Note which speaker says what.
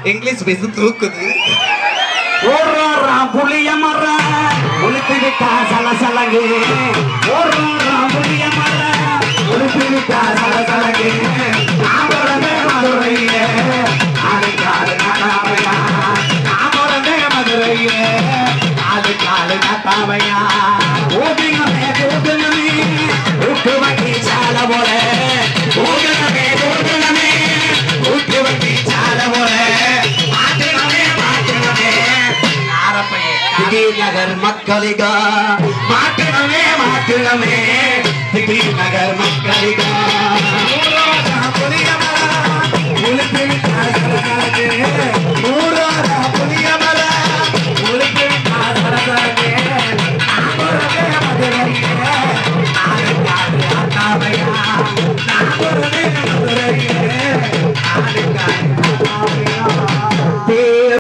Speaker 1: English பேச தூக்குது
Speaker 2: ஓடுறான் புளிய மரம் உளுத்து விட்டா சல சலங்கு ஓடுறான் புளிய மரம் உளுத்து விட்டா சல சலங்கு நாமரமே மதுரையே ஆடு காடு நட்டாமையா நாமரமே மதுரையே ஆடு காடு நட்டாமையா ஓடுங்கமே ஓடுங்கமே ஊட்டு வண்டி சால போல ஓடுங்கமே ஓடுங்கமே ஊட்டு வண்டி சால போல மாட்டுங்கமே மாட்டுங்கமே திடீர் நகர் மக்களிகா மாட்டுனமே மாட்டுனமே திடீர் நகர் மக்களிகா மதுரையே